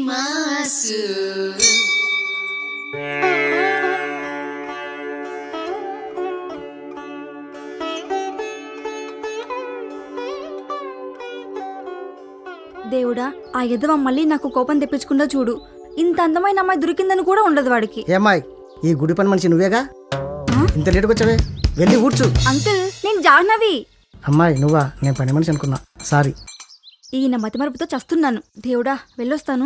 Mass దేవుడా ఆ ఎదవ మళ్ళీ నాకు కోపం తెప్పించకుండా చూడు ఇంత అందమైన అమ్మాయి దొరికిందని కూడా ఉండదు వాడికి ఏమ్మాయి ఈ గుడి పని మనిషి నువ్వేగా ఇంత లేటుగా వచ్చావే వెళ్ళి కూర్చు అంకుల్ నేను జాహ్నవి అమ్మాయి నువ్వా నేను పని మనిషి అనుకున్నా సారీ ఈయన మతిమరుపుతో చస్తున్నాను దేవుడా వెళ్ళొస్తాను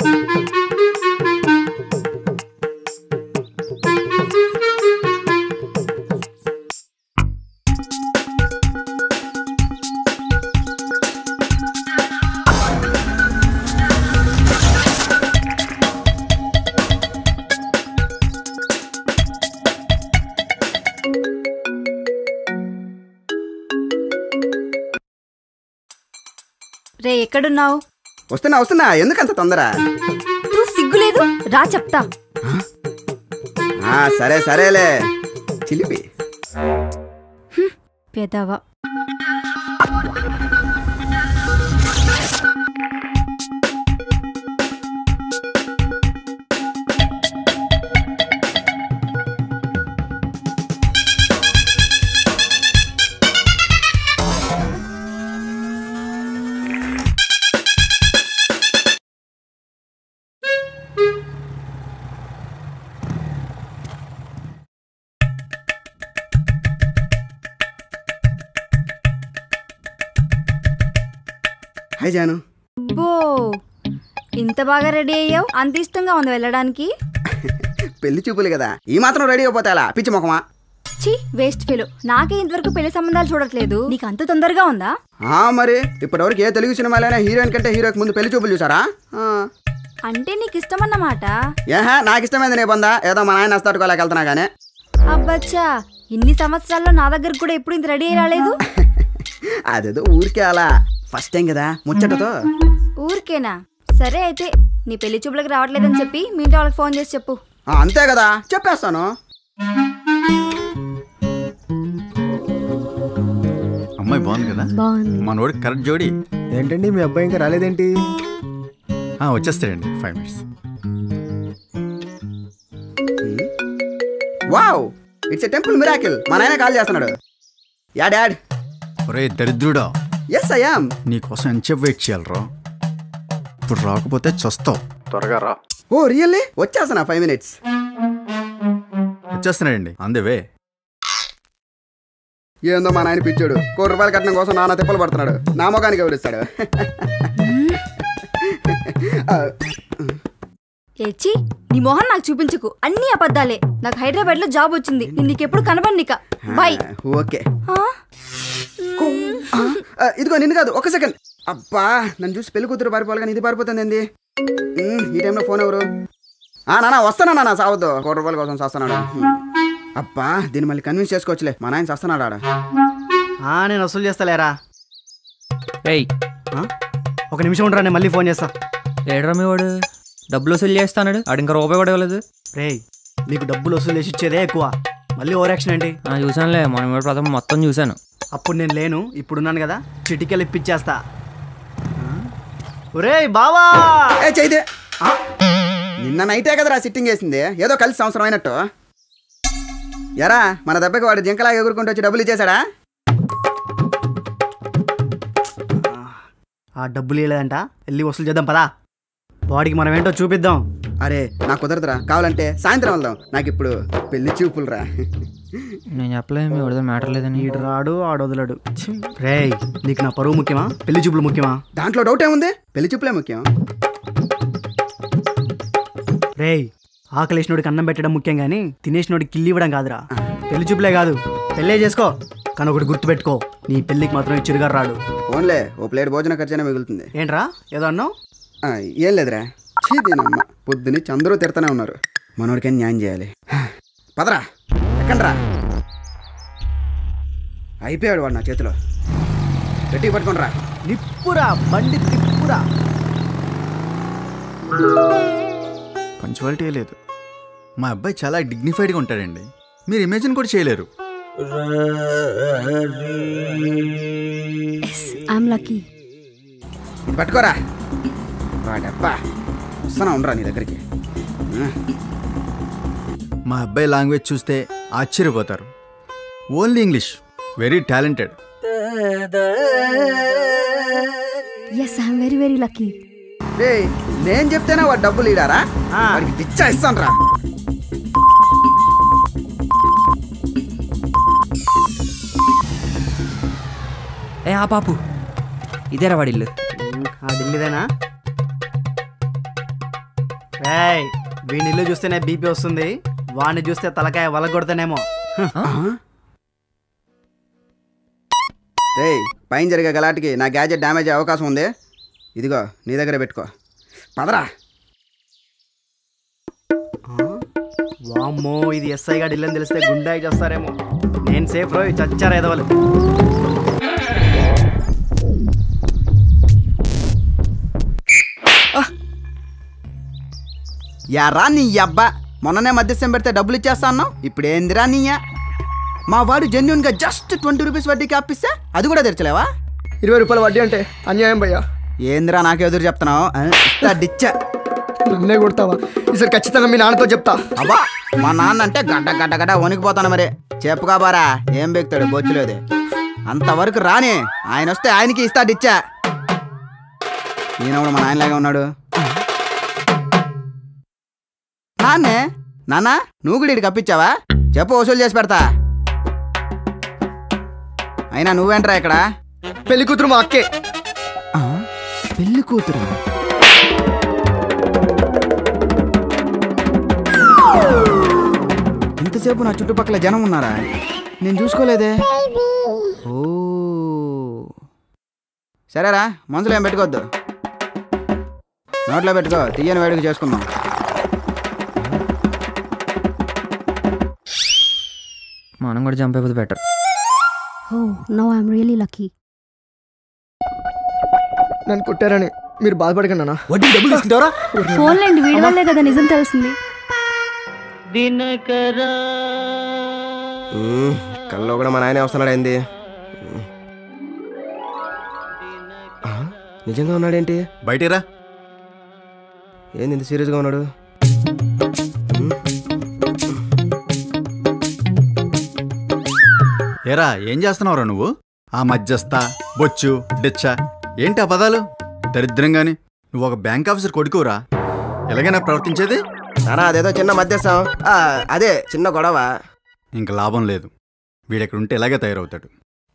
రే ఎక్కడున్నావు వస్తున్నా వస్తున్నా ఎందుకంత తొందర నువ్వు సిగ్గులేదు రా చెప్తా ఆ, సరే సరేలే చిలిపి పెదవా హాయ్ జాను బో ఇంత బాగా రెడీ అయ్యావు అంత ఇష్టంగా ఉంది వెళ్ళడానికి పెళ్లి చూపులు కదా ఈ మాత్రం రెడీ అయిపోతే అలా పిచ్చి ముఖమా ఛీ వేస్ట్ ఫెలో నాకే ఇంతవరకు పెళ్లి సంబంధాలు చూడట్లేదు నీకు అంత తొందరగా ఉందా ఆ, మరి ఇప్పటివరకు ఏ తెలుగు సినిమాలైనా హీరోయిన్ కంటే హీరోకి ముందు పెళ్లి చూపులు చూసారా ఆ. అంటే నీకు ఇష్టమన్నమాట ఏహా నాకు ఇష్టమైంది నీ పొందా ఏదో మా నాయన వస్తాడుకోలేక వెళ్తున్నా కానీ అబ్బచ్చా ఇన్ని సంవత్సరాల్లో నా దగ్గర కూడా ఎప్పుడు ఇంత రెడీ అయ్యి రాలేదు అదేదో ఊరికే అలా ఫస్ట్ టైం కదా ముచ్చటతో ఊరికేనా సరే అయితే నీ పెళ్లి చూపులకు రావట్లేదని చెప్పి మీ ఇంట్లో వాళ్ళకి ఫోన్ చేసి చెప్పు ఆ, అంతే కదా చెప్పేస్తాను అమ్మాయి బాగుంది కదా బాగుంది మనోడికి కరెక్ట్ జోడి ఏంటండి మీ అబ్బాయి ఇంకా రాలేదేంటి ఆ, వచ్చేస్తాడండి five minutes wow it's a temple miracle మా నాయన కాల్ చేస్తున్నాడు యా డాడ్ ఒరే దరిద్రుడా ఎస్ ఐయామ్ నీకోసం ఎంతసేపు వెయిట్ చేయాలరా ఇప్పుడు రాకపోతే చస్తావు త్వరగా రా ఓ రియల్లీ వచ్చేస్తున్నా ఫైవ్ మినిట్స్ వచ్చేస్తున్నాడండి అందేవే ఏందో మా నాయన పిచ్చాడు కోటి రూపాయల కట్నం కోసం నాన్న తిప్పలు పడుతున్నాడు నా మొగానికి ఎవరిస్తాడు ఆ, ఏచి నీ మొహం నాకు చూపించకు అన్ని అబద్ధాలే నాకు హైదరాబాద్ లో జాబ్ వచ్చింది నేను నీకెప్పుడు కనబడినిక బాయ్ ఓకే ఆ, ఇదిగో నిన్ను కాదు ఒక సెకండ్ అబ్బా నన్ను చూసి పెళ్లి కూతురు పారిపోవాలి కానీ ఇది పారిపోతుంది ఏంది ఉమ్, ఈ టైంలో ఫోన్ ఎవరు ఆ నాన్న వస్తానా నాన్న సావద్దు కోటి రూపాయల కోసం చేస్తున్నాడు అబ్బా దీన్ని మళ్ళీ కన్విన్స్ చేసుకోవచ్చులే మా నాయన చేస్తున్నాడు ఆడ ఆ, నేను వసూలు చేస్తాలేరా ఏయ్ ఆ? ఒక నిమిషం ఉండరా నేను మళ్ళీ ఫోన్ చేస్తా ఏడ్రా మీ వాడు డబ్బులు వసూలు చేస్తాడు ఆడు ఇంకా రూపాయి కూడా ఇవ్వలేదు రేయ్ నీకు డబ్బులు వసూలు చేసి ఇచ్చేదే ఎక్కువ మళ్ళీ ఓవర్ యాక్షన్ ఏంటి ఆ, చూశానులే మన వాడు ప్రథమ మొత్తం చూశాను అప్పుడు నేను లేను ఇప్పుడున్నాను కదా చిటికెళ్ళి ఇప్పించేస్తా ఆ? ఒరేయ్ బావా ఏ చైతే నిన్న నైటే కదరా సిట్టింగ్ చేసింది ఏదో కలిసి సంవత్సరం అయినట్టు ఎరా మన దెబ్బకి వాడు జింకలాగా ఎగురుకుంటూ వచ్చి డబ్బులు ఇచ్చేశాడా ఆ డబ్బులు ఇవ్వలేదంట వెళ్ళి వసూలు చేద్దాం పదా వాడికి మనం ఏంటో చూపిద్దాం అరే నాకు కుదరదురా కావాలంటే సాయంత్రం వెళ్దాం నాకు ఇప్పుడు పెళ్లి చూపులురా నేను చెప్పలే మీ వాడితో మ్యాటర్ లేదని ఈడు రాడు ఆడొదలడు రేయ్ నీకు నా పరువు ముఖ్యమా పెళ్లి చూపులు ముఖ్యమా దాంట్లో డౌట్ ఏముంది పెళ్లి చూపులే ముఖ్యం రేయ్ ఆకలేసినోడికి అన్నం పెట్టడం ముఖ్యం కానీ తినేసినోడికి కిల్లి ఇవ్వడం కాదురా పెళ్లి చూపులే కాదు పెళ్ళే చేసుకో కానీ ఒకటి గుర్తుపెట్టుకో నీ పెళ్ళికి మాత్రం ఈ చిరుగారు రాడు ఫోన్లే ఓ ప్లేట్ భోజన ఖర్చైనా మిగులుతుంది ఏంట్రా ఏదో అన్నావు ఆ, ఏం లేదురా చీ దీనమ్మ పొద్దుని చంద్రు తిడతానే ఉన్నారు మనోడికని న్యాయం చేయాలి పదరా ఎక్కండ్రా అయిపోయాడు వాడు నా చేతిలో గట్టిగా పట్టుకోండిరా నిప్పురా బండి తిప్పురా పంచువాలిటీ లేదు మా అబ్బాయి చాలా డిగ్నిఫైడ్గా ఉంటాడండి మీరు ఇమేజిన్ కూడా చేయలేరు ఐఎమ్ లక్కీ పట్టుకోరా వాడబ్బా వస్తానా ఉండరా నీ దగ్గరికి ఆ, మా అబ్బాయి లాంగ్వేజ్ చూస్తే ఆశ్చర్యపోతారు only English very talented yes I'm very very lucky రేయ్ నేను చెప్తేనే వాడు డబ్బులు ఇడారా ఆ. వాడికి పిచ్చా ఇస్తాను రా ఏ ఆ పాపు ఇదేరా వాడి ఇల్లు ఆ ఢిల్లీదేనా రేయ్ వీడి ఇల్లు చూస్తేనే బీపీ వస్తుంది వాడిని చూస్తే తలకాయ వలగొడతానేమో రేయ్ పైన జరిగే గలాటికి నా గ్యాజెట్ డ్యామేజ్ అయ్యే అవకాశం ఉంది ఇదిగో నీ దగ్గరే పెట్టుకో పదరా వామ్మో ఇది ఎస్ఐ గారి ఇల్లు అని తెలిస్తే గుండాయి చేస్తారేమో నేను సేఫ్ రో చచ్చారు ఎదవలు యారా నీ అబ్బా మొన్ననే మధ్యస్థం పెడితే డబ్బులు ఇచ్చేస్తా అన్నావు ఇప్పుడు ఏందిరా నీయా మా వాడు జెన్యున్గా జస్ట్ ట్వంటీ రూపీస్ వడ్డీకి అప్పిస్తే అది కూడా తెరచలేవా ఇరవై రూపాయల వడ్డీ అంటే అన్యాయం భయ్యా ఏందిరా నాకు ఎదురు చెప్తున్నావు ఆ, ఇస్తా డిచ్చా నన్నే కొడతావా ఈసారి ఖచ్చితంగా మీ నాన్నతో చెప్తా అబ్బా మా నాన్న అంటే గడ్డ గడ్డ గడ్డ వణికిపోతాను మరి చెప్పుగా బారా ఏం బెక్తాడు బొచ్చులేదు అంతవరకు రాని ఆయన వస్తే ఆయనకి ఇస్తా డిచ్చా ఈయన కూడా మా నాయనలాగా ఉన్నాడు నాన్నే నాన్న నువ్వు కూడా ఇక్కడికి అప్పించావా చెప్పు వసూలు చేసి పెడతా అయినా నువ్వేంట్రా ఇక్కడ పెళ్లి కూతురు మా అక్కే పెళ్లి కూతురు ఇంతసేపు నా చుట్టుపక్కల జనం ఉన్నారా నేను చూసుకోలేదే ఓ సరేరా మనసులో ఏం పెట్టుకోవద్దు నోట్లో పెట్టుకో తీయని వేడుక చేసుకుందాం మనం కూడా జంప్ అయిపోతే better oh no I'm really lucky నన్ను కొట్టారని మీరు బాధపడకండి అన్న వడ్డీ డబ్బులు తీసుకుంటావరా ఫోన్లేండి వీడి వల్లే కదా నిజం తెలిసింది కల్లో కూడా మా నాయనే వస్తున్నాడు ఏంది ఆ, నిజంగా ఉన్నాడేంటి బయటిరా ఏంది ఇంత సీరియస్గా ఉన్నాడు ఏరా ఏం చేస్తున్నావురా నువ్వు ఆ మధ్యస్థ బొచ్చు డిచ్చ ఏంటి ఆ పదాలు దరిద్రంగాని నువ్వు ఒక బ్యాంక్ ఆఫీసర్ కొడుకురా ఎలాగైనా ప్రవర్తించేది నానా అదేదో చిన్న మధ్యస్థం ఆ, అదే చిన్న గొడవ ఇంక లాభం లేదు వీడెక్కడ ఉంటే ఇలాగే తయారవుతాడు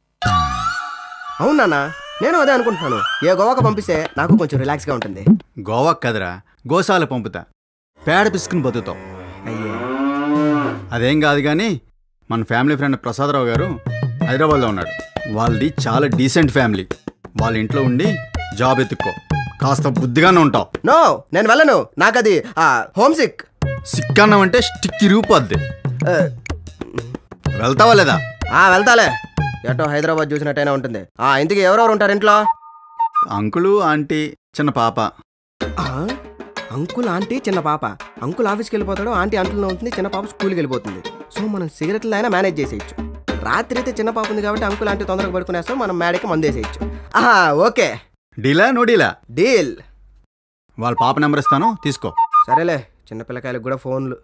అవును నాన్న నేను అదే అనుకుంటున్నాను ఏ గోవాకు పంపిస్తే నాకు కొంచెం రిలాక్స్గా ఉంటుంది గోవాకు కదరా గోశాల పంపుతా పేడ పిసుకుని బతుకుతావు అయ్యే అదేం కాదు కానీ మన ఫ్యామిలీ ఫ్రెండ్ ప్రసాదరావు గారు హైదరాబాద్లో ఉన్నాడు వాళ్ళది చాలా డీసెంట్ ఫ్యామిలీ వాళ్ళ ఇంట్లో ఉండి జాబ్ ఎత్తుక్కో కాస్త బుద్ధిగానే ఉంటావు నో నేను వెళ్ళను నాకు అది హోమ్ సిక్ సిక్కన్నం అంటే స్టిక్ ఇరిగిపోద్ది వెళ్తావా లేదా వెళ్తాలే ఎటో హైదరాబాద్ చూసినట్టయినా ఉంటుంది ఆ ఇంటికి ఎవరెవరు ఉంటారు ఇంట్లో అంకులు ఆంటీ చిన్న పాప ఆ, అంకుల్ ఆంటీ చిన్న పాప అంకుల్ ఆఫీస్కి వెళ్ళిపోతాడు ఆంటీ అంట్లో ఉంటుంది చిన్న పాప స్కూల్కి వెళ్ళిపోతుంది సో మనం సిగరెట్లు అయినా మేనేజ్ చేసేయచ్చు రాత్రి అయితే చిన్న పాప ఉంది కాబట్టి అంకుల్ ఆంటీ తొందరగా పడుకునేస్తాం మనం మేడకి మందేసేయచ్చు ఆహా ఓకే డీలా నో డీలా డీల్ వాళ్ళ పాప నెంబర్ ఇస్తాను తీసుకో సరేలే చిన్న పిల్లకాయలకు కూడా ఫోన్లు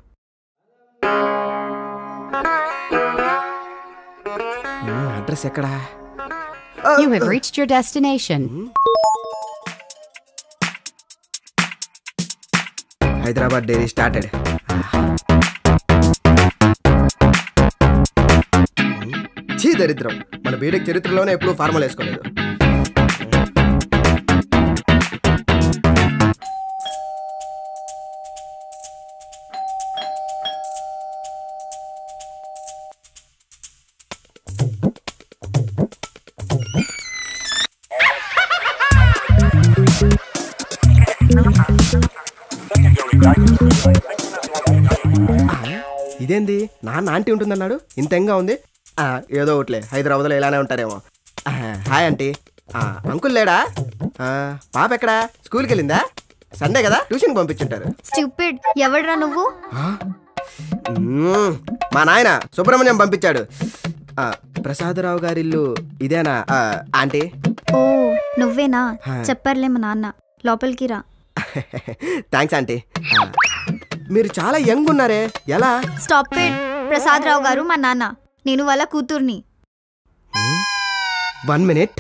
ఉమ్, అడ్రస్ ఎక్కడా You have reached your destination. Hyderabad diary started చీ దరిద్రం మన బీటెక్ చరిత్రలోనే ఎప్పుడూ ఫార్మల్ వేసుకోలేదు ఇదేంది నాన్న ఆంటీ ఉంటుందన్నాడు ఇంత ఎంగా ఉంది ఆ, ఏదో ఒకట్లే హైదరాబాద్లో ఇలానే ఉంటారేమో ఆ, హాయ్ ఆంటీ ఆ, అంకుల్ లేడా ఆ, పాప ఎక్కడా స్కూల్కి వెళ్ళిందా సండే కదా ట్యూషన్కి పంపించుంటారు స్టూపిడ్ ఎవడ్రా నువ్వు మ్మ్. మా నాయన సుబ్రహ్మణ్యం పంపించాడు ఆ, ప్రసాదరావు గారి ఇల్లు ఇదేనా ఆ, ఆంటీ ఓ నువ్వేనా హా. చెప్పర్లే మా నాన్న లోపలికి రా థ్యాంక్స్ ఆంటీ ఆ, మీరు చాలా యంగ్ ఉన్నారే ఎలా స్టాప్ ఇట్ ప్రసాద్ రావు గారు మా నాన్న నేను వాళ్ళ కూతుర్ని వన్ మినిట్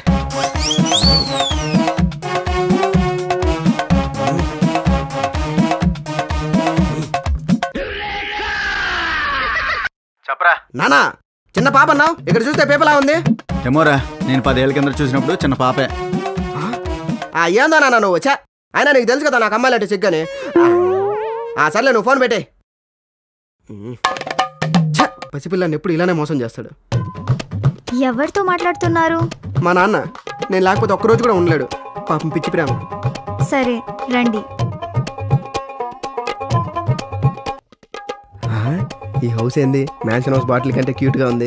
చెప్పరా నానా చిన్న పాప అన్నావు ఇక్కడ చూస్తే పేపలా ఉంది ఏమోరా నేను పదేళ్ల కింద చూసినప్పుడు చిన్న పాపే ఆ ఏందో నాన్న నువ్వు వచ్చా అయినా నీకు తెలుసు కదా నాకు అమ్మాయిలంటే సిగ్గని ఆ సర్లే నువ్వు ఫోన్ పెట్టే పసిపిల్లాన్ని ఎప్పుడు ఇలానే మోసం చేస్తాడు ఎవరితో మాట్లాడుతున్నారు మా నాన్న నేను లేకపోతే ఒక్కరోజు కూడా ఉండలేడు పాపం పిచ్చి ప్రేమ సరే రండి ఆ, ఈ హౌస్ ఏంది మ్యాన్షన్ హౌస్ బాటిల్ కంటే క్యూట్గా ఉంది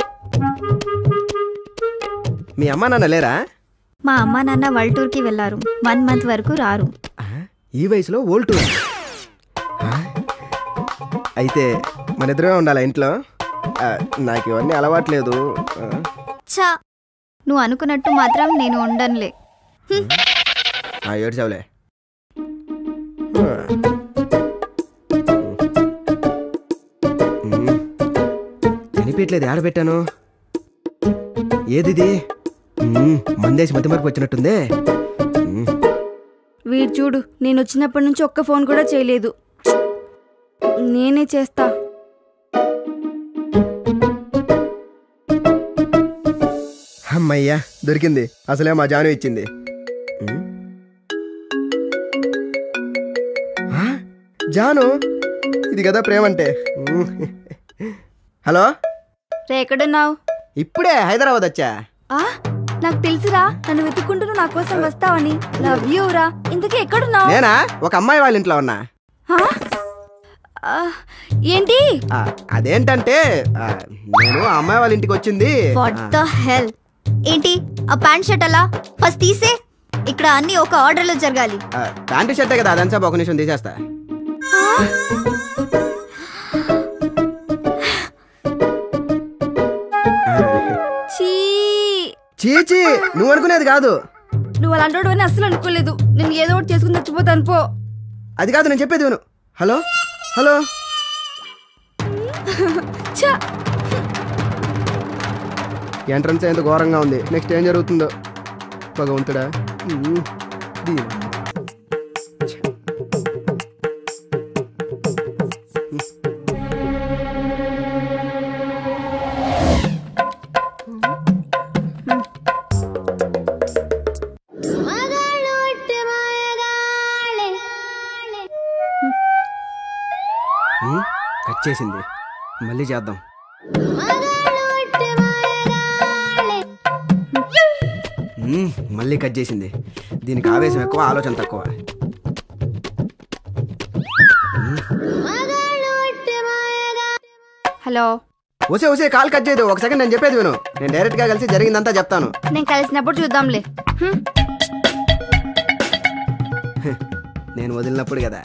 మీ అమ్మ నాన్న లేరా మా అమ్మ నాన్న వరల్డ్ టూర్కి వెళ్ళారు వన్ మంత్ వరకు రారు ఆ, ఈ వయసులో ఓల్డ్ టూర్ ఆ, అయితే మన ఇద్దరమే ఉండాలా ఇంట్లో ఆ, నాకు ఇవన్నీ అలవాట్లేదు ఆ, చా నువ్వు అనుకున్నట్టు మాత్రం నేను ఉండనులే ఆ ఏడ్చావులే కనిపించట్లేదు ఆడ పెట్టాను ఏదిది మ్మ్, మందేసి మతి మరపు వచ్చినట్టుందే మ్మ్. వీడు చూడు నేను వచ్చినప్పటి నుంచి ఒక్క ఫోన్ కూడా చేయలేదు నేనే చేస్తా అమ్మయ్యా దొరికింది అసలే మా జాను ఇచ్చింది మ్మ్. ఆ, జాను ఇది కదా ప్రేమ అంటే మ్మ్. హలో రే ఎక్కడున్నావు ఇప్పుడే హైదరాబాద్ వచ్చా ఆ నాకు తెలుసురా నన్ను వెతుక్కుంటూ నువ్వు నా కోసం వస్తావని లవ్ యూ రా ఇంతకీ ఎక్కడున్నావు నేనా ఒక అమ్మాయి వాళ్ళ ఇంట్లో ఉన్నా ఆ? ఆ, ఏంటి ఆ, అదేంటంటే ఆ, నేను ఆ అమ్మాయి వాళ్ళ ఇంటికి వచ్చింది వాట్ ద హెల్ ఏంటి ఆ ప్యాంట్ షర్ట్ అలా ఫస్ట్ తీసే ఇక్కడ అన్ని ఒక ఆర్డర్ లో జరగాలి ఆ, ప్యాంటు షర్టే కదా అదంతా ఒక నిమిషం తీసేస్తా చీ చీచి నువ్వు అనుకునేది కాదు నువ్వు అలాంటి అని అస్సలు అనుకోలేదు నేను ఏదో ఒకటి చేసుకుని చచ్చిపోతాను పో అది కాదు నేను చెప్పేది విను హలో హలో ఛ! ఎంట్రన్స్ ఎంత ఘోరంగా ఉంది నెక్స్ట్ ఏం జరుగుతుందో భగవంతుడా ఉమ్, దీని. ఉమ్, కట్ చేసింది మళ్ళీ చేద్దాం ఉమ్, మళ్ళీ కట్ చేసింది దీనికి ఆవేశం ఎక్కువ ఆలోచన తక్కువ హలో వసే వసే కాల్ కట్ చేయదు ఒక సెకండ్ నేను చెప్పేది విను నేను డైరెక్ట్ గా కలిసి జరిగిందంతా చెప్తాను నేను కలిసినప్పుడు చూద్దాంలే హ్మ్. నేను వదిలినప్పుడు కదా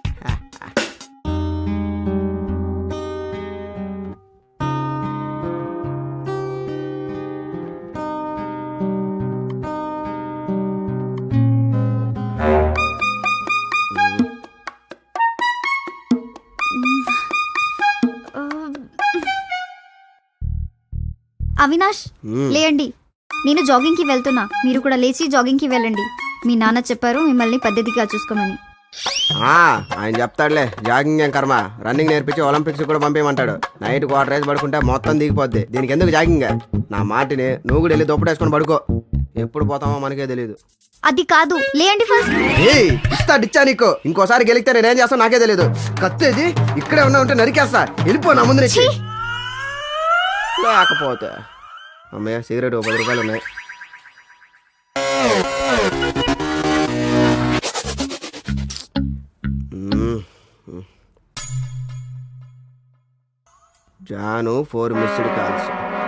అవినాష్ మ్మ్. లేయండి నేను జాగింగ్ కి వెళ్తున్నా మీరు కూడా లేచి జాగింగ్ కి వెళ్ళండి మీ నాన్న చెప్పారు మిమ్మల్ని పద్ధతిగా చూసుకోమని ఆ, ఆయన చెప్తాడులే జాగింగ్ ఏం కర్మ రన్నింగ్ నేర్పించి ఒలింపిక్స్ కూడా పంపేయమంటాడు నైట్ క్వార్టర్ రేస్ పడుకుంటే మొత్తం దిగిపోద్ది దీనికి ఎందుకు జాగింగ్ నా మాటిని నువ్వు కూడా వెళ్ళి దుప్పటేసుకొని పడుకో ఎప్పుడు పోతామో మనకే తెలియదు అది కాదు లేయండి ఫస్ట్ ఏయ్ ఇస్తా డిచ్చా నీకు ఇంకోసారి గెలిస్తే నేనేం చేస్తా నాకే తెలియదు కత్తేది ఇక్కడే ఉన్నా ఉంటే నరికేస్తా వెళ్ళిపో నా ముందు నుంచి లేకపోతే అమ్మయ్య సిగరెట్ ఓ పది రూపాయలు ఉన్నాయి మ్మ్. Janu four missed calls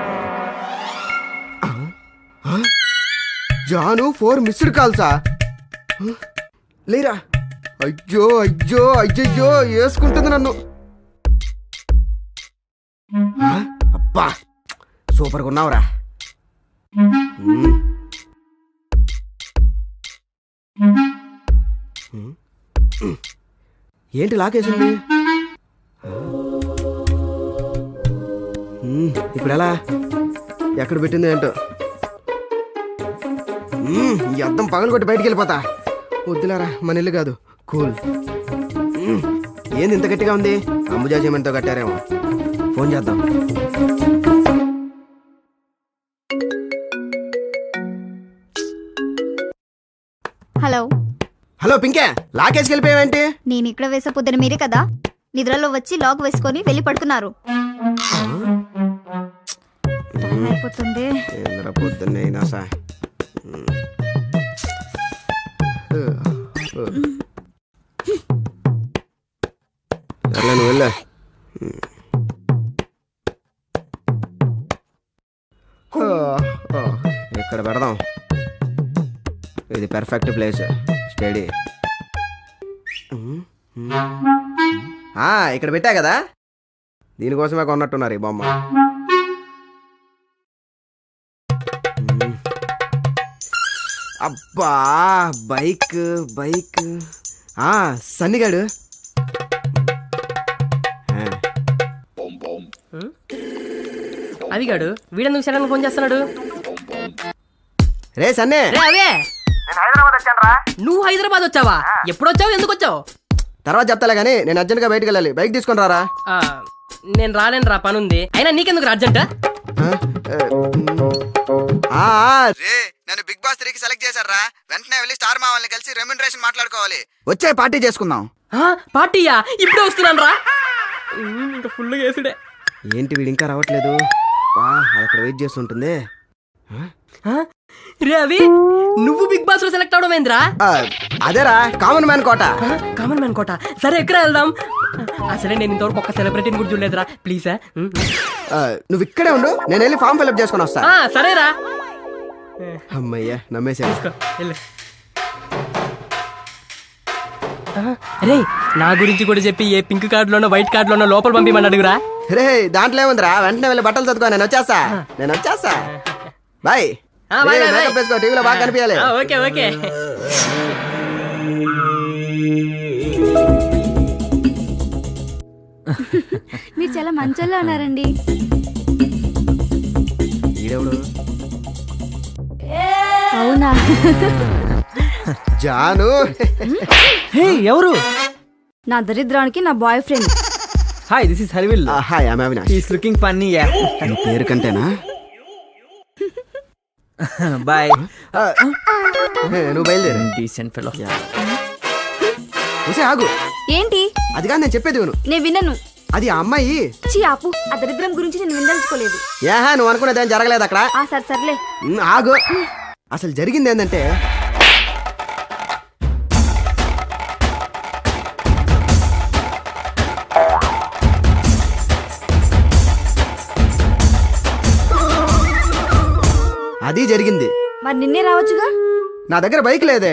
Janu four missed కాల్సా లేరా అయ్యో అయ్యో అయ్యయ్యో వేసుకుంటుంది నన్ను ఆ, అబ్బా సూపర్గా ఉన్నావురా మ్మ్. మ్మ్. ఏంటి లాకేసింది మ్మ్, ఇప్పుడు ఎలా ఎక్కడ పెట్టింది ఏంటో మ్మ్, ఈ అద్దం పగలు కొట్టి బయటికి వెళ్ళిపోతా వద్దులారా మన ఇల్లు కాదు కూల్ మ్మ్, ఏంది ఇంత గట్టిగా ఉంది అంబుజా సిమెంట్తో కట్టారేమో ఫోన్ చేద్దాం హలో హలో పింకే లాకేసి వెళ్ళిపోయావేంటి నేను ఇక్కడ వేసే పొద్దున మీరే కదా నిద్రలో వచ్చి లాక్ వేసుకొని వెళ్ళి పడుకున్నారు టైం అయిపోతుంది ఏంద్ర పొద్దున్నే అయినా సా సర్లే నువ్వు వెళ్ళా ఇక్కడ పెడదాం ఇది పర్ఫెక్ట్ ప్లేస్ స్టడీ ఇక్కడ పెట్టా కదా దీనికోసమే కొన్నట్టున్నారు ఈ బొమ్మ అబ్బా బైక్ బైక్ ఆ సన్నిగాడు ఆ, అవిగాడు వీడెందుకు సడన్ ఫోన్ చేస్తున్నాడు రే సన్నే రే అవే నువ్వు హైదరాబాద్ వచ్చావా ఎప్పుడు వచ్చావు ఎందుకు వచ్చావు తర్వాత చెప్తాలే కానీ నేను అర్జెంట్గా బయటికి వెళ్ళాలి బైక్ తీసుకొని రారా ఆ, నేను రాలేను రా పనుంది అయినా నీకెందుకు అర్జెంట్ ఆ, ఆ, ఆ, ఆ, రే నన్ను బిగ్ బాస్ త్రీకి సెలెక్ట్ చేశారా వెంటనే వెళ్ళి స్టార్ మావల్ని కలిసి రెమ్యునరేషన్ మాట్లాడుకోవాలి వచ్చే పార్టీ చేసుకుందాం పార్టీయా ఇప్పుడే వస్తున్నాను రా ఇంకా ఫుల్ వేసుడే ఏంటి వీడు ఇంకా రావట్లేదు బా అది అక్కడ వెయిట్ చేస్తుంటుంది రే అవి నువ్వు బిగ్ బాస్ లో సెలెక్ట్ అవడం ఏంద్రా ఆ, అదేరా కామన్ మ్యాన్ కోట కామన్ మ్యాన్ కోట సరే ఎక్కడ వెళ్దాం అసలే నేను ఇంతవరకు ఒక్క సెలబ్రిటీని కూడా చూడలేదురా ప్లీజ్ ఆ, నువ్వు ఇక్కడే ఉండు నేను వెళ్ళి ఫామ్ ఫిల్అప్ చేసుకొని వస్తా సరేరా అమ్మయ్యా నమ్మేసా రే నా గురించి కూడా చెప్పి ఏ పింక్ కార్డులోనో వైట్ కార్డులోనో లోపల పంపిమని అడుగురా రే దాంట్లో ఏముందిరా వెంటనే వెళ్ళి బట్టలు చదువుకో నేను వచ్చేస్తా నేను వచ్చేస్తా బాయ్ ఆ, bye, bye, bye. మేకప్ వేసుకో టీవీలో బాగా కనిపించాలి ఆ, ఓకే ఓకే మీరు చాలా మంచోళ్ళ ఉన్నారండి ఈడెవడు అవునా జాను హే ఎవరు నా దరిద్రానికి నా boy friend hi this is Harivil hi I'm Avinash is looking funny yeah నీ పేరు కంటేనా బాయ్ హే, నువ్వు బయలుదేరు డీసెంట్ ఫెలో ఉసే ఆగు ఏంటి అది కాదు నేను చెప్పేది విను నేను వినను అది ఆ అమ్మాయి చీ ఆపు ఆ దరిద్రం గురించి నేను విందలుచుకోలేదు ఏహా నువ్వు అనుకున్నది ఏం జరగలేదు అక్కడ ఆ సరే సర్లే ఉమ్, ఆగు అసలు జరిగింది ఏంటంటే అది జరిగింది మరి నిన్నే రావచ్చుగా నా దగ్గర బైక్ లేదే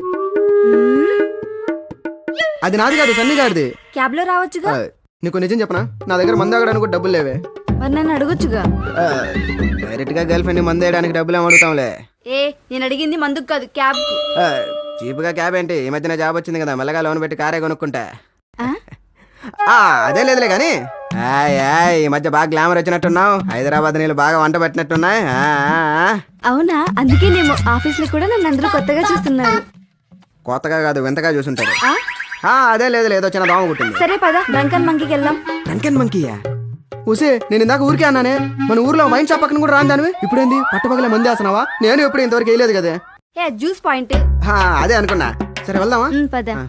అది నాది కాదు సన్నీ గారిది క్యాబ్ లో రావచ్చుగా ఆ, నీకు నిజం చెప్పనా నా దగ్గర మందాగడానికి కూడా డబ్బులు లేవే మరి నన్ను అడగొచ్చుగా డైరెక్ట్ గా గర్ల్ ఫ్రెండ్ మంది వేయడానికి డబ్బులు ఏం అడుగుతాంలే ఏ నేను అడిగింది మందుకు కాదు క్యాబ్ ఆ, చీప్గా క్యాబ్ ఏంటి ఈ మధ్యన జాబ్ వచ్చింది కదా మెల్లగా లోన్ పెట్టి కారే కొనుక్కుంటా ఆ, అదే లేదులే కానీ ఆయ్, ఆయ్, ఈ మధ్య బాగా గ్లామర్ వచ్చినట్టున్నావు హైదరాబాద్ నీళ్ళు బాగా వంట పెట్టినట్టున్నాయి ఆ, ఆ, ఆ. అవునా అందుకే నేను ఆఫీస్ లో కూడా నన్ను అందరూ కొత్తగా చూస్తున్నారు కొత్తగా కాదు వింతగా చూసుంటారు ఆ? ఆ, అదే లేదు లేదో చిన్న దోమ కుట్టింది సరే పద డ్రంకన్ మంకీకి వెళ్దాం డ్రంకెన్ మంకీయా ఊసే నేను ఇందాక ఊరికే అన్నానే మన ఊర్లో వైన్ షాప్ పక్కన కూడా రాని దానివి ఇప్పుడేంది పట్టపగలే మంది వేస్తున్నావా నేను ఎప్పుడు ఇంతవరకు వేయలేదు కదా ఏ జ్యూస్ పాయింట్ ఆ, అదే అనుకున్నా సరే వెళ్దామా ఉమ్, పద ఆ.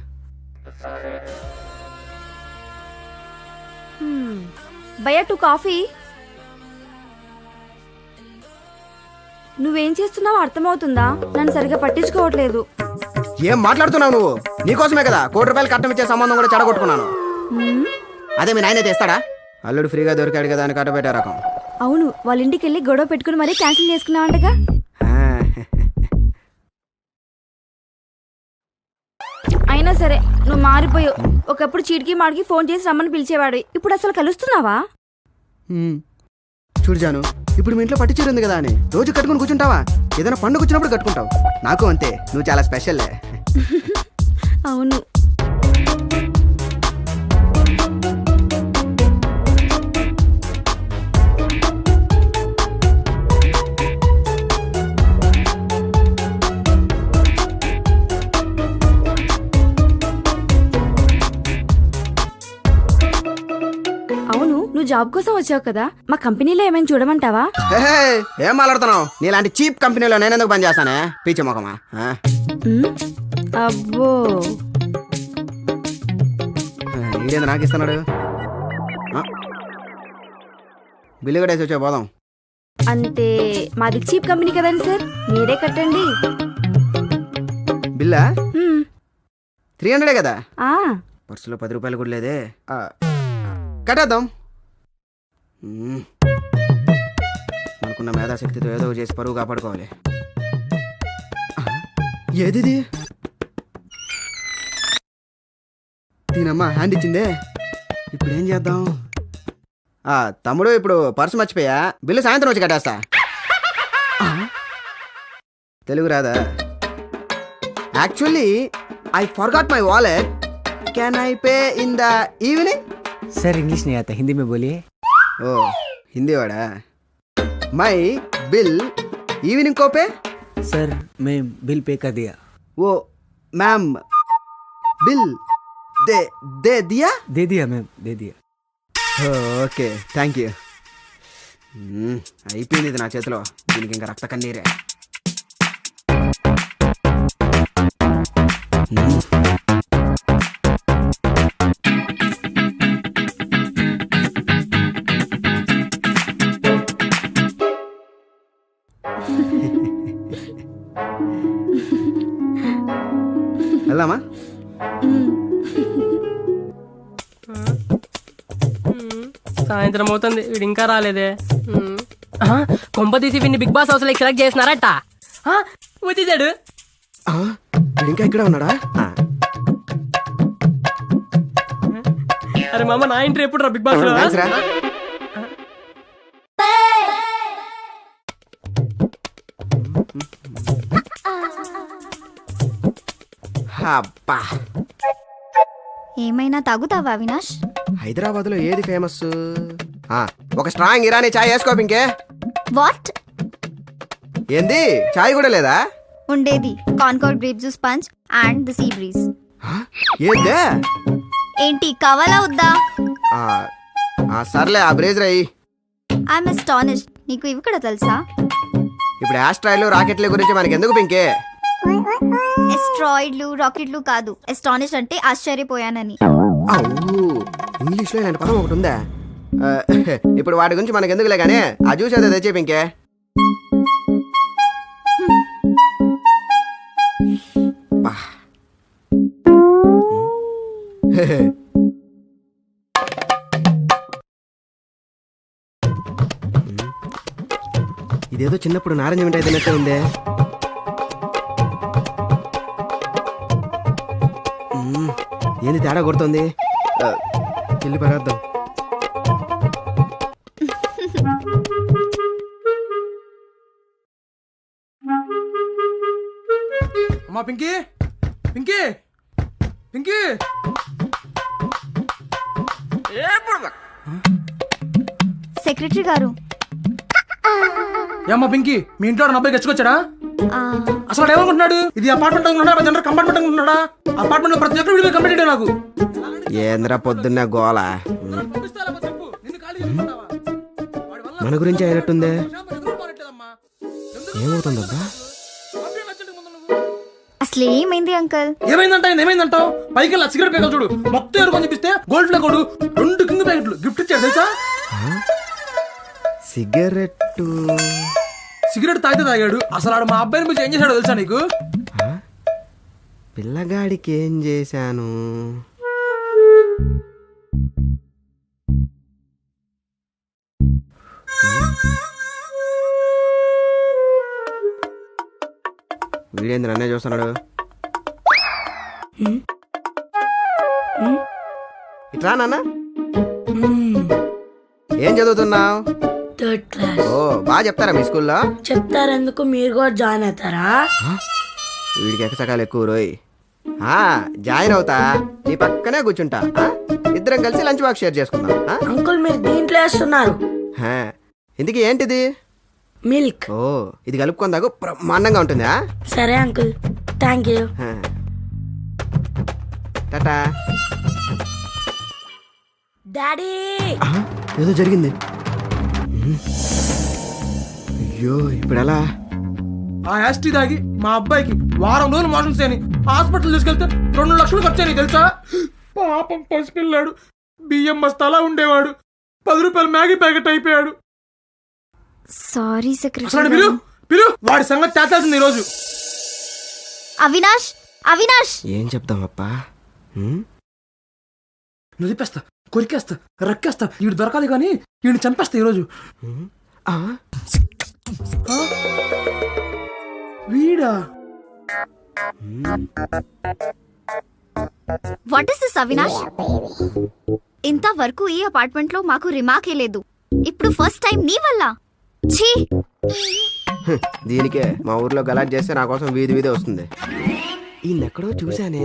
హ్మ్. భయ్యా టూ కాఫీ నువ్వేం చేస్తున్నావో అర్థమవుతుందా నన్ను సరిగా పట్టించుకోవట్లేదు ఏం మాట్లాడుతున్నావు నువ్వు నీకోసమే కదా కోటి రూపాయలు కట్టం ఇచ్చే సంబంధం కూడా చెడగొట్టుకున్నాను హ్మ్? అదే మీ నాయన తెస్తాడా అల్లుడు ఫ్రీగా దొరికాడు కదా అని కట్టబెట్టే రకం అవును వాళ్ళ ఇంటికి వెళ్ళి గొడవ పెట్టుకుని మరీ క్యాన్సిల్ చేసుకున్నావంటగా ఆ, అయినా సరే నువ్వు మారిపోయావు ఒకప్పుడు చీటికి మాడికి ఫోన్ చేసి రమ్మని పిలిచేవాడు ఇప్పుడు అసలు కలుస్తున్నావా ఉమ్. చూడు జాను ఇప్పుడు మీ ఇంట్లో పట్టు చీర ఉంది కదా అని రోజు కట్టుకుని కూర్చుంటావా ఏదైనా పండుగ వచ్చినప్పుడు కట్టుకుంటావు నాకు అంతే నువ్వు చాలా స్పెషల్ అవును అవును నువ్వు జాబ్ కోసం వచ్చావు కదా మా కంపెనీలో ఏమైనా చూడమంటావా హే, హే, ఏం మాట్లాడుతున్నావు నీలాంటి చీప్ కంపెనీలో నేను ఎందుకు పని చేస్తానే పీచే మొఖమా ఆ? ఉమ్, అబ్బో ఈడేంది నాకు ఇస్తున్నాడు ఆ. బిల్లు కూడా వేసి వచ్చా పోదాం అంటే మాది చీప్ కంపెనీ కదండి సార్ మీరే కట్టండి బిల్లా ఉమ్, త్రీ హండ్రెడే కదా ఆ, పర్సులో పది రూపాయలు కూడా లేదే ఆ, కట్టేద్దాం మ్మ్. మనకున్న మేధాశక్తితో ఏదో ఒకటి చేసి పరువు కాపాడుకోవాలి ఆ, ఏదిది దీనమ్మా హ్యాండ్ ఇచ్చిందే ఇప్పుడు ఏం చేద్దాం ఆ, తమ్ముడు ఇప్పుడు పర్సు మర్చిపోయా బిల్లు సాయంత్రం వచ్చి కట్టేస్తా ఆ, తెలుగు రాదా actually I forgot my wallet can I pay in the evening sir English नहीं आता हिंदी में बोलिए ओ हिंदी वाला मैं बिल इवनिंग को पे सर मैं बिल पे कर दिया वो मैम बिल दे दे दिया दे दिया मैम दे दिया ఓకే థ్యాంక్ యూ అయిపోయింది ఇది నా చేతిలో దీనికి ఇంకా రక్త కన్నీరే మ్మ్. వెళ్దామా సాయంత్రం అవుతుంది వీడు ఇంకా రాలేదే ఉమ్. ఆ, కొంప తీసి వీడిని బిగ్ బాస్ హౌస్ లో సెలెక్ట్ చేసినారట ఆ, వచ్చేసాడు ఆ, వీడు ఇంకా ఇక్కడే ఉన్నాడా ఆ, అరే మామ నా ఎంట్రీ ఎప్పుడు రా బిగ్ బాస్ లో థాంక్స్ రా. అబ్బా ఏమైనా తాగుతావా అవినాష్ హైదరాబాద్ లో ఏది ఫేమస్ ఆ, ఒక స్ట్రాంగ్ ఇరానీ చాయ్ వేసుకో ఇంకే వాట్ ఏంది చాయ్ కూడా లేదా ఉండేది Concord grape juice punch and the sea breeze ఏందే ఏంటి కావాలా వద్దా ఆ, ఆ, సర్లే ఆ బ్రేజ్ రయ్యి ఐఎమ్ అస్టానిష్డ్ నీకు ఇవి కూడా తెలుసా ఇప్పుడు ఆస్ట్రాయిల్ రాకెట్ల గురించి మనకి ఎందుకు పింకే ఎస్ట్రాయిడ్లు రాకెట్లు కాదు ఎస్టానిష్డ్ అంటే ఆశ్చర్యపోయానని ఇంగ్లీష్ లో ఇలాంటి పదం ఒకటి ఉందా ఆ, ఇప్పుడు వాటి గురించి మనకి ఎందుకులే కానీ ఆ జ్యూస్ ఏదో తెచ్చే పింకే బా. ఇదేదో చిన్నప్పుడు నారింజ మిఠాయి తిన్నట్టే ఉందే మ్మ్. ఏంది తేడా కొడుతుంది ఆ, వెళ్ళి పడేద్దాం అమ్మా పింకీ పింకీ పింకీ సెక్రటరీ గారు ఏమ్మా పింకీ మీ ఇంట్లో నా అబ్బాయి గచ్చుకొచ్చాడా ఆ, అసలు వాడు ఏమనుకుంటున్నాడు ఇది అపార్ట్మెంట్ అనుకుంటున్నాడా జనరల్ కంపార్ట్మెంట్ అనుకుంటున్నాడా అపార్ట్మెంట్ లో ప్రతి ఒక్కరు వీడియో కంప్లీట్ నాకు ఏంద్రా పొద్దున్నే గోల మ్మ్. మన గురించి అయినట్టుందే ఏమవుతుందబ్బా అసలు ఏమైంది అంకల్ ఏమైందంట ఏమైందంటావు పైకి వెళ్ళి సిగరెట్ ప్యాకెట్ చూడు మొత్తం ఎరుకొని చూపిస్తే గోల్డ్ ఫ్లాగ్ కొడు రెండు కింగ్ ప్యాకెట్లు గిఫ్ట్ ఇచ్చాడు తెలుసా సిగరెట్ సిగరెట్ తాగితే తాగాడు అసలు ఆడు మా అబ్బాయిని పిలిచి ఏం చేశాడో తెలుసా నీకు పిల్లగాడికి ఏం చేశాను వీడేంద్ర అన్నయ్య చూస్తున్నాడు ఇట్రా నాన్న ఏం చదువుతున్నావు థర్డ్ క్లాస్ ఓ బాగా చెప్తారా మీ స్కూల్లో చెప్తారెందుకు మీరు కూడా జాయిన్ అవుతారా వీడికి ఎక్కసకాలు ఎక్కువ రోయ్ ఆ, జాయిన్ అవుతా నీ పక్కనే కూర్చుంటా ఆ? ఇద్దరం కలిసి లంచ్ బాక్స్ షేర్ చేసుకుందాం ఆ? అంకుల్ మీరు దీంట్లో వేస్తున్నారు హా, ఇందుకు ఏంటిది మిల్క్ ఓ ఇది కలుపుకుందాకు బ్రహ్మాండంగా ఉంటుందా సరే అంకుల్ థ్యాంక్ యూ హా. టాటా డాడీ ఆ, ఏదో జరిగింది ఉమ్. అయ్యో ఇప్పుడు ఎలా ఆ యాస్టీ దాగి మా అబ్బాయికి వారం రోజులు మోషన్స్ అని హాస్పిటల్ తీసుకెళ్తే రెండు లక్షలు ఖర్చు అని తెలుసా పాపం పసిపిల్లాడు బియ్యం బస్తాలా ఉండేవాడు పది రూపాయలు మ్యాగీ ప్యాకెట్ అయిపోయాడు సారీ అసలు సెక్రటరీ పిలు పిలు వాడి సంగతి తేల్చాల్సింది ఈరోజు అవినాష్ అవినాష్ ఏం చెప్దామప్పా ఉమ్? నిలిపేస్తా కొరికేస్తా రక్కేస్తా వీడు దొరకాలి కానీ వీడిని చంపేస్తా ఈరోజు ఆ? ఆ? వీడా వాట్ ఇస్ దిస్ అవినాష్ ఇంతవరకు ఈ అపార్ట్మెంట్ లో మాకు రిమార్కే లేదు ఇప్పుడు ఫస్ట్ టైం నీ వల్ల ఛీ హ్, దీనికే మా ఊర్లో గలాట్ చేస్తే నా కోసం వీధి వీధి వస్తుంది ఈయనెక్కడో చూశానే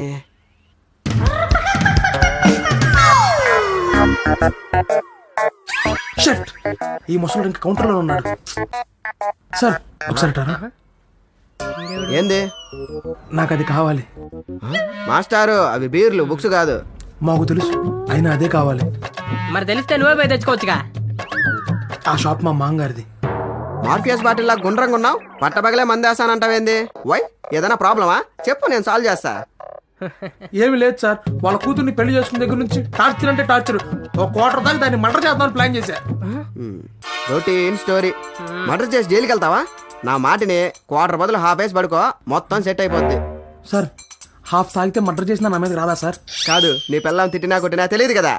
షట్ ఈ ముసలుడు ఇంకా కౌంటర్లో ఉన్నాడు సార్ ఒకసారి టారా ఏంది నాకు అది కావాలి ఆ? మాస్టారు అవి బీర్లు బుక్స్ కాదు మాకు తెలుసు అయినా అదే కావాలి మరి తెలిస్తే నువ్వే పోయి తెచ్చుకోవచ్చుగా ఆ షాప్ మా మాంగారిది మార్ఫియస్ బాటిల్ లా గుండ్రంగా ఉన్నావు పట్టబగలే మందేస్తానంటావేంది వై ఏదైనా ప్రాబ్లమా చెప్పు నేను సాల్వ్ చేస్తా ఏమి లేదు సార్ వాళ్ళ కూతుర్ని పెళ్లి చేసుకున్న దగ్గర నుంచి టార్చర్ అంటే టార్చర్ ఒక క్వార్టర్ దాకా దాన్ని మర్డర్ చేద్దామని ప్లాన్ చేశా రొటీన్ స్టోరీ మర్డర్ చేసి జైలుకి వెళ్తావా నా మాటిని క్వార్టర్ బదులు హాఫ్ వేసి పడుకో మొత్తం సెట్ అయిపోద్ది సార్ హాఫ్ తాగితే మర్డర్ చేసినా నా మీద రాదా సార్ కాదు నీ పిల్లం తిట్టినా కొట్టినా తెలియదు కదా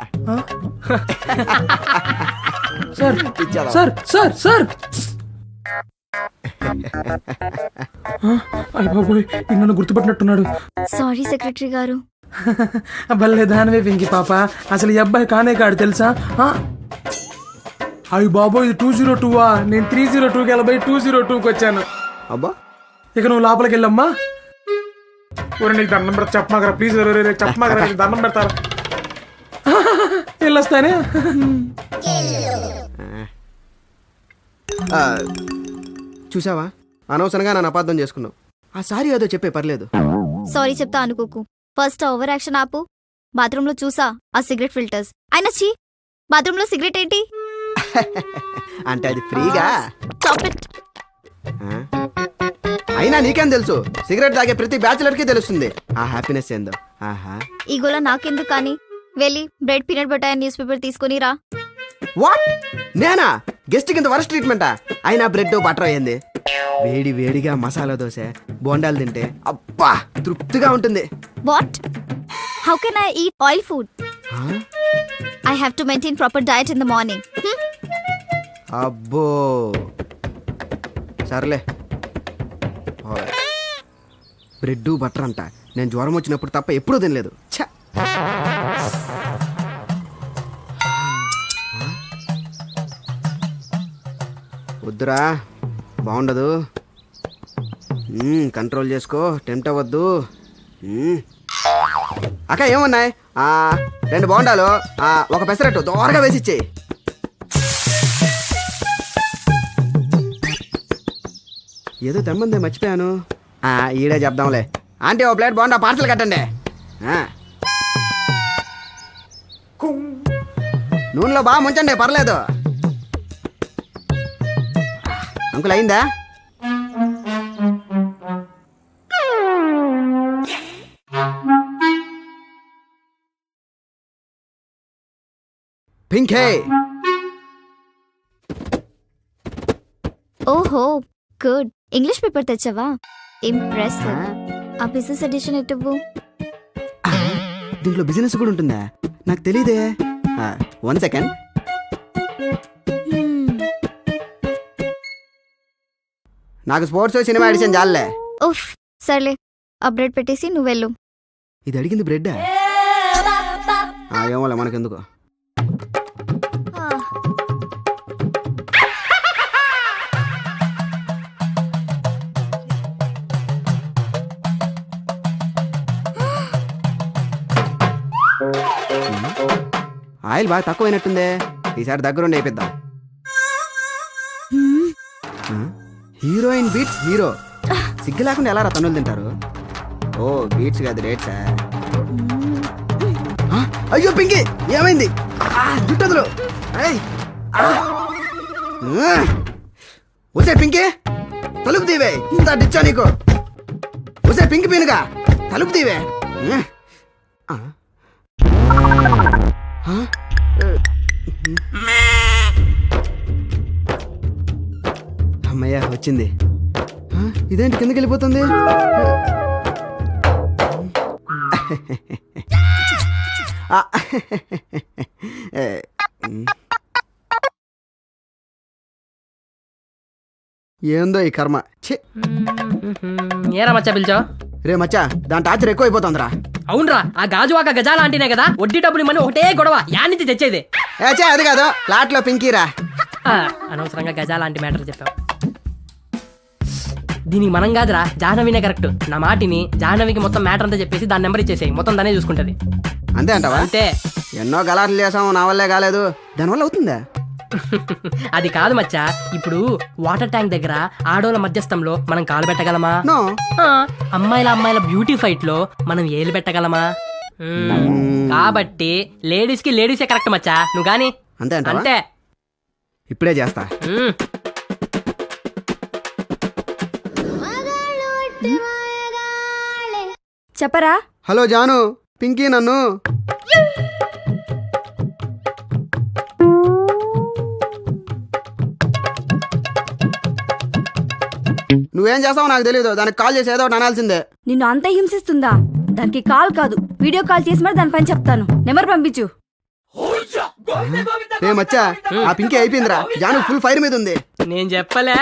సార్ ఇచ్చేదా? సార్ సార్ సార్ అయ్య బాబోయ్ ఈ నన్ను గుర్తుపట్టినట్టున్నాడు సారీ సెక్రటరీ గారు భలే దానివే పింకి పాప అసలు ఈ అబ్బాయి కానే కాడు తెలుసా ఆ? అయ్య బాబోయ్ ఇది టూ జీరో టూవా నేను త్రీ జీరో టూకి వెళ్ళబోయి టూ జీరో టూకి వచ్చాను అబ్బా ఇక నువ్వు లోపలికి వెళ్ళమ్మా ఊరి నీకు దండం పెడతా చెప్పమాకరా ప్లీజ్ చెప్పమాకరా నీకు దండం పెడతారా వెళ్ళొస్తానే ఆ, చూసావా అనవసరంగా నన్ను అపార్థం చేసుకున్నావు ఆ సారీ ఏదో చెప్పే పర్లేదు సారీ చెప్తా అనుకోకు ఫస్ట్ ఓవర్ యాక్షన్ ఆపు బాత్రూంలో చూసా ఆ సిగరెట్ ఫిల్టర్స్ అయినా చీ బాత్రూంలో సిగరెట్ ఏంటి అంటే అది ఫ్రీగా Stop it. ఆ? అయినా నీకేం తెలుసు సిగరెట్ తాగే ప్రతి బ్యాచులర్ కి తెలుస్తుంది ఆ హ్యాపీనెస్ ఏందో ఆహా ఈ గోల నాకెందుకు కానీ వెళ్ళి bread peanut butter news paper తీసుకొని రా వాట్ నేనా గెస్ట్ కింద వరస్ట్ ట్రీట్మెంటా అయినా బ్రెడ్ బటర్ అయ్యింది వేడి వేడిగా మసాలా దోశ బోండాలు తింటే అబ్బా తృప్తిగా ఉంటుంది what how can I eat oil food ఆ? I have to maintain proper diet in the morning అబ్బో సర్లే బ్రెడ్ బటర్ అంట నేను జ్వరం వచ్చినప్పుడు తప్ప ఎప్పుడూ తినలేదు ఛ! వద్దురా బాగుండదు మ్మ్, కంట్రోల్ చేసుకో టెంప్ట్ అవ్వద్దు మ్మ్. అక్క ఏమున్నాయి ఆ, రెండు బోండాలు ఆ, ఒక పెసరట్టు దోరగా వేసి ఇచ్చేయి ఏదో తెమ్మందే మర్చిపోయాను ఆ, ఈడే చెప్దాంలే ఆంటీ ఓ ప్లేట్ బోండా పార్సల్ కట్టండి ఆ. నూనెలో బాగా ముంచండి పర్లేదు అంకుల్ అయిందా పింకే ఓహో గుడ్ ఇంగ్లీష్ పేపర్ తెచ్చావా ఇంప్రెసివ్ ఆ బిజినెస్ ఎడిషన్ ఎటువ్వు దీంట్లో బిజినెస్ కూడా ఉంటుందా నాకు తెలియదే వన్ సెకండ్ నాకు స్పోర్ట్స్ సినిమా ఎడిషన్ చాలే ఉఫ్ సర్లే ఆ బ్రెడ్ పెట్టేసి నువ్వు వెళ్ళు ఇది అడిగింది బ్రెడ్ ఏమోలే మనకెందుకు ఆయిల్ బాగా తక్కువైనట్టుందే ఈసారి దగ్గరుండి వేపిద్దాం ఆ? హీరోయిన్ బీట్స్ హీరో సిగ్గు లేకుండా ఎలా రా తన్నులు తింటారు ఓ బీట్స్ కాదు రేట్సా ఆ, అయ్యో పింకి ఏమైంది ఆ, జుట్టదులు ఏయ్. ఆ. ఆ. ఒసే పింకి తలుపు తీవే ఇంత డిచ్చా నీకు ఒసే పింకి పీనుగా తలుపు తీవే ఆ. ఆ. ఆ? అమ్మయ్య వచ్చింది ఆ, ఇదేంటి కిందకి వెళ్ళిపోతుంది ఆ, ఏ, ఉమ్. ఏందో ఈ కర్మ ఛీ ఏరా మచ్చా పిలిచావు రే మచ్చా దాని టార్చర్ ఎక్కువైపోతుందిరా అవునరా ఆ గాజువాక గజాల అంటేనే కదా వడ్డీ డబ్బులు ఇమ్మని ఒకటే గొడవ యా నుంచి తెచ్చేది ఏ చే అది కాదు ఫ్లాట్లో పింకీరా ఆ, అనవసరంగా గజాల లాంటి మ్యాటర్ చెప్పావు దీనికి మనం కాదురా జాహ్నవినే కరెక్ట్ నా మాటిని జాహ్నవికి మొత్తం మ్యాటర్ అంతా చెప్పేసి దాని నెంబర్ ఇచ్చేసేయి మొత్తం దానే చూసుకుంటది అంతే అంటావా అంతే ఎన్నో గలాట్లు చేసాం నా వల్లే కాలేదు దానివల్ల అవుతుందా అది కాదు మచ్చా ఇప్పుడు వాటర్ ట్యాంక్ దగ్గర ఆడోళ్ళ మధ్యస్థంలో మనం కాలు పెట్టగలమా నో ఆ, అమ్మాయిల అమ్మాయిల బ్యూటీ ఫైట్ లో మనం ఏలు పెట్టగలమా మ్మ్. కాబట్టి లేడీస్ కి లేడీసే కరెక్ట్ మచ్చా నువ్వు గాని అంతే అంటావా అంతే ఇప్పుడే చేస్తా మ్మ్. చెప్పరా హలో జాను పింకీ నన్ను నువ్వేం చేస్తావో నాకు తెలియదు దానికి కాల్ చేసి ఏదో ఒకటి అనాల్సిందే నిన్ను అంత హింసిస్తుందా దానికి కాల్ కాదు వీడియో కాల్ చేసి మరి దాని పని చెప్తాను నెంబర్ పంపించు ఏ మచ్చా ఆ పింకీ అయిపోయిందిరా జాను ఫుల్ ఫైర్ మీద ఉంది నేను చెప్పలే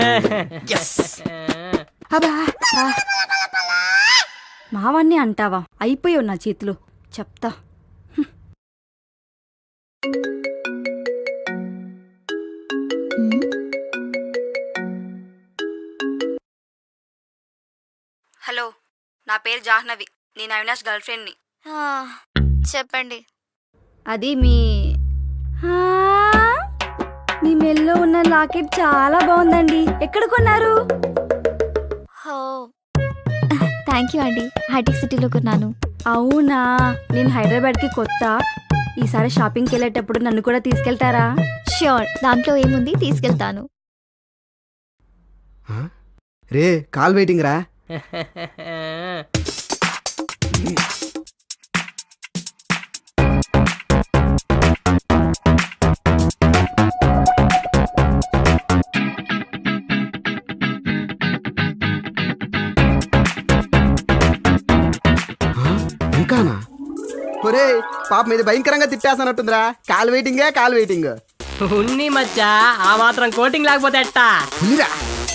మావాన్ని అంటావా అయిపోయావు నా చేతిలో చెప్తా హలో నా పేరు జాహ్నవి నేను అవినాష్ గర్ల్ ఫ్రెండ్ని ఆ, చెప్పండి అది మీ ఆ, మీ మెల్లో ఉన్న లాకెట్ చాలా బాగుందండి ఎక్కడ కొన్నారు హో థ్యాంక్ యూ అండి హైటెక్ సిటీలో కొన్నాను అవునా నేను హైదరాబాద్కి కొత్త ఈసారి షాపింగ్కి వెళ్ళేటప్పుడు నన్ను కూడా తీసుకెళ్తారా ష్యూర్ దాంట్లో ఏముంది తీసుకెళ్తాను రే కాల్ వెయిటింగ్ రా ఇంకానా ఒరే పాప మీద భయంకరంగా తిట్టేస్తానట్టుందిరా కాల్ వెయిటింగే కాల్ వెయిటింగ్ ఉన్ని మచ్చా ఆ మాత్రం కోటింగ్ లేకపోతే ఎట్టా పులిరా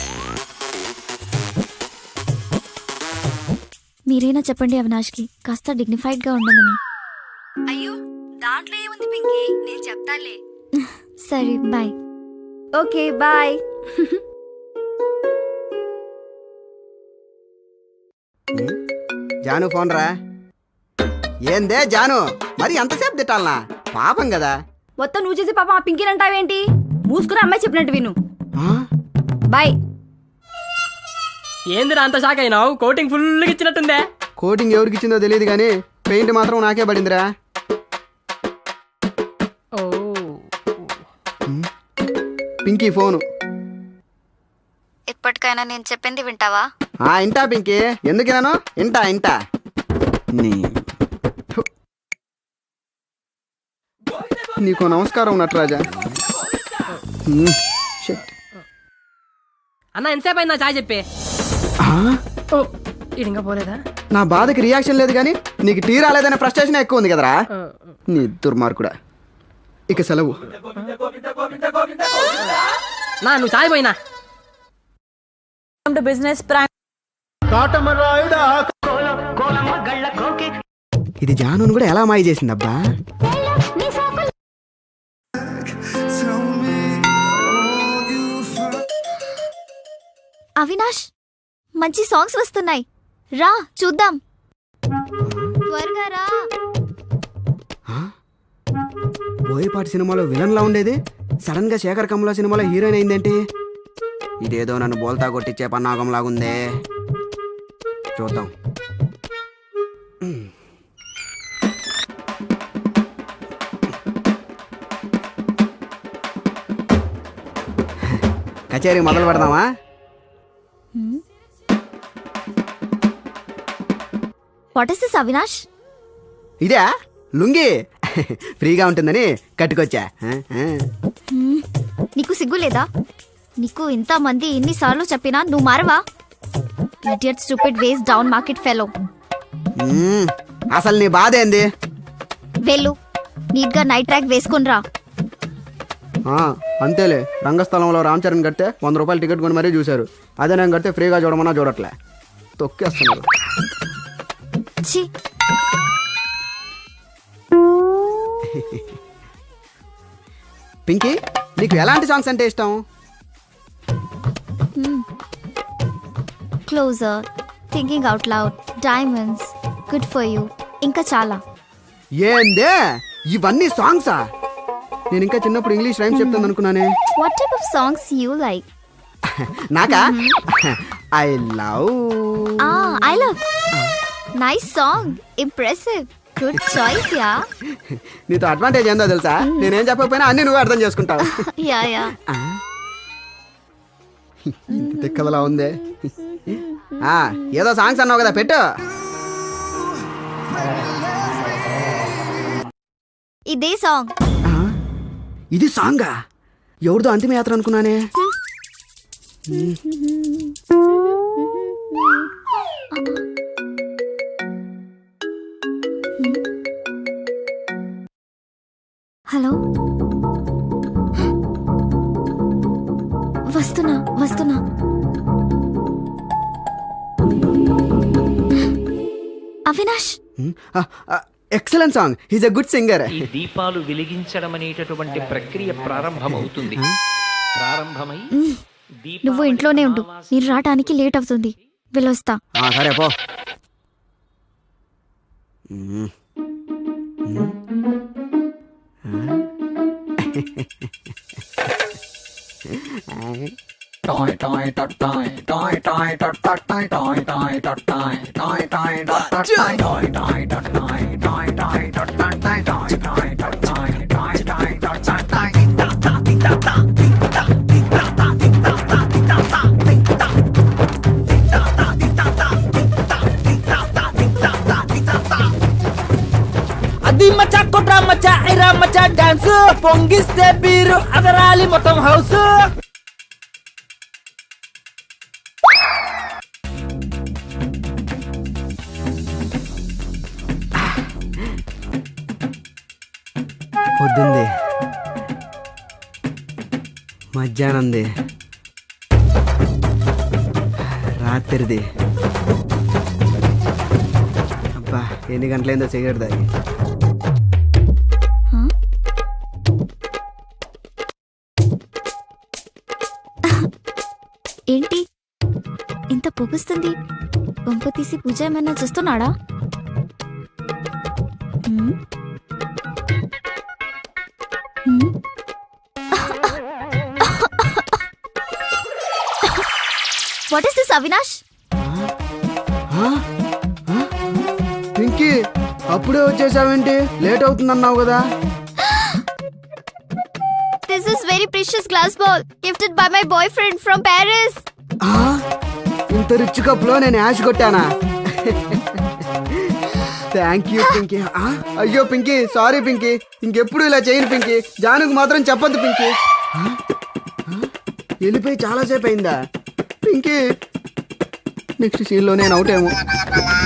మీరైనా చెప్పండి అవినాష్కి కాస్త డిగ్నిఫైడ్ గా ఉండమని అయ్యో దాంట్లో ఏముంది పింకీ నేను చెప్తాలే సరే bye okay bye Janu phone రా ఏందే జాను మరి ఎంతసేపు తిట్టాలనా పాపం కదా మొత్తం నువ్వు చేసి పాపం ఆ పింకీని అంటావేంటి మూసుకుని అమ్మాయి చెప్పినట్టు విను బాయ్ ఏందిరా అంత షాక్ అయినావు కోటింగ్ ఫుల్ ఇచ్చినట్టుందే కోటింగ్ ఎవరికి ఇచ్చిందో తెలియదు కానీ పెయింట్ మాత్రం నాకే పడిందిరా ఓ పింకీ ఫోను ఇప్పటికైనా నేను చెప్పింది వింటావా ఆ ఇంటా పింకీ ఎందుకురాను ఇంటా ఇంటా నీ ఫు. నీకు నమస్కారం నటరాజా హ్మ్. షిట్. అన్న ఎంతసేపు అయిందా చాయ్ చెప్పి ఆ? ఓ ఈడు ఇంకా పోలేదా నా బాధకి రియాక్షన్ లేదు కానీ నీకు టీ రాలేదనే ఫ్రస్ట్రేషన్ ఎక్కువ ఉంది కదరా నీ దుర్మార్గుడా ఇక సెలవు నా నువ్వు చాయ్ పోయినా బిజినెస్ ప్రాంక్ ఇది జానును కూడా ఎలా మాయ చేసిందబ్బా అవినాష్ మంచి సాంగ్స్ వస్తున్నాయి రా చూద్దాం త్వరగా రా బోయపాటి సినిమాలో విలన్లా ఉండేది సడన్ గా శేఖర్ కమల సినిమాలో హీరోయిన్ అయిందేంటి ఇదేదో నన్ను బోల్తా కొట్టించే పన్నాగంలాగుందే చూద్దాం కచేరీ మొదలు పెడదామా వాట్ ఇస్ దిస్ అవినాష్ ఇదే లుంగి ఫ్రీగా ఉంటుందని కట్టుకొచ్చా ఆ, ఆ. హ్మ్. నీకు సిగ్గు లేదా నీకు ఇంతమంది ఇన్నిసార్లు చెప్పినా నువ్వు మారవా idiot stupid waste down market fellow మ్మ్. అసలు నీ బాధ ఏంది వెళ్ళు నీట్ గా నైట్ ట్రాక్ వేసుకుని రా ఆ, అంతేలే రంగస్థలంలో రామ్ చరణ్ కడితే వంద రూపాయలు టికెట్ కొని మరీ చూశారు అదే నేను కడితే ఫ్రీగా చూడమన్నా చూడట్లే తొక్కేస్తున్నారు ఛీ పింకీ నీకు ఎలాంటి సాంగ్స్ అంటే ఇష్టం Closer Thinking Out Loud Diamonds Good for You ఇంకా చాలా ఏందే ఇవన్నీ సాంగ్సా నేను ఇంకా చిన్నప్పుడు ఇంగ్లీష్ రైమ్స్ చెప్తాను అనుకున్నానే what type of songs you like నాకా I love ah I love nice song impressive good choice yeah నీతో అడ్వాంటేజ్ ఏందో తెలుసా నేనేం చెప్పకపోయినా అన్ని నువ్వే అర్థం చేసుకుంటావు యా యా ఇంత తిక్కదలా ఉందే ఆ, ఏదో సాంగ్స్ అన్నావు కదా పెట్టు ఇదే సాంగ్ ఇది సాంగా ఎవరిదో అంతిమయాత్ర అనుకున్నానే హలో వస్తున్నా వస్తున్నా Avinash excellent song he's a good singer ఈ దీపాలు వెలిగించడం అనేటటువంటి ప్రక్రియ ప్రారంభమవుతుంది ప్రారంభమై నువ్వు ఇంట్లోనే ఉండు నేను రావడానికి లేట్ అవుతుంది వెళ్ళొస్తా సరే పో మ్మ్. మ్మ్. అది మచ్చా కొట్రా మచ్చా ఐరా మచ్చా డాన్స్ పొంగిస్తే బీరు అదరాలి మొత్తం హౌస్ పొద్దుంది మధ్యాహ్నంది రాత్రిది అబ్బా ఎన్ని గంటలైందో సిగరెట్ దాగి ఏంటి ఇంత పొగుస్తుంది వంక తీసి పూజ ఏమైనా చేస్తున్నాడా hmm? Hmm? What is this Avinash Pinky అప్పుడే వచ్చేసావేంటి లేట్ అవుతుందన్నావు కదా this is very precious glass ball gifted by my boy friend from Paris ఆ, ఇంత రిచ్ కప్లో నేను యాష్ కొట్టానా థ్యాంక్ యూ పింకీ ఆ, అయ్యో పింకీ సారీ పింకీ ఇంకెప్పుడు ఇలా చేయను పింకీ జానుకు మాత్రం చెప్పొద్దు పింకీ ఆ, ఆ, వెళ్ళిపోయి చాలాసేపు అయిందా పింకీ నెక్స్ట్ సీన్లో నేను అవుట్ ఏమో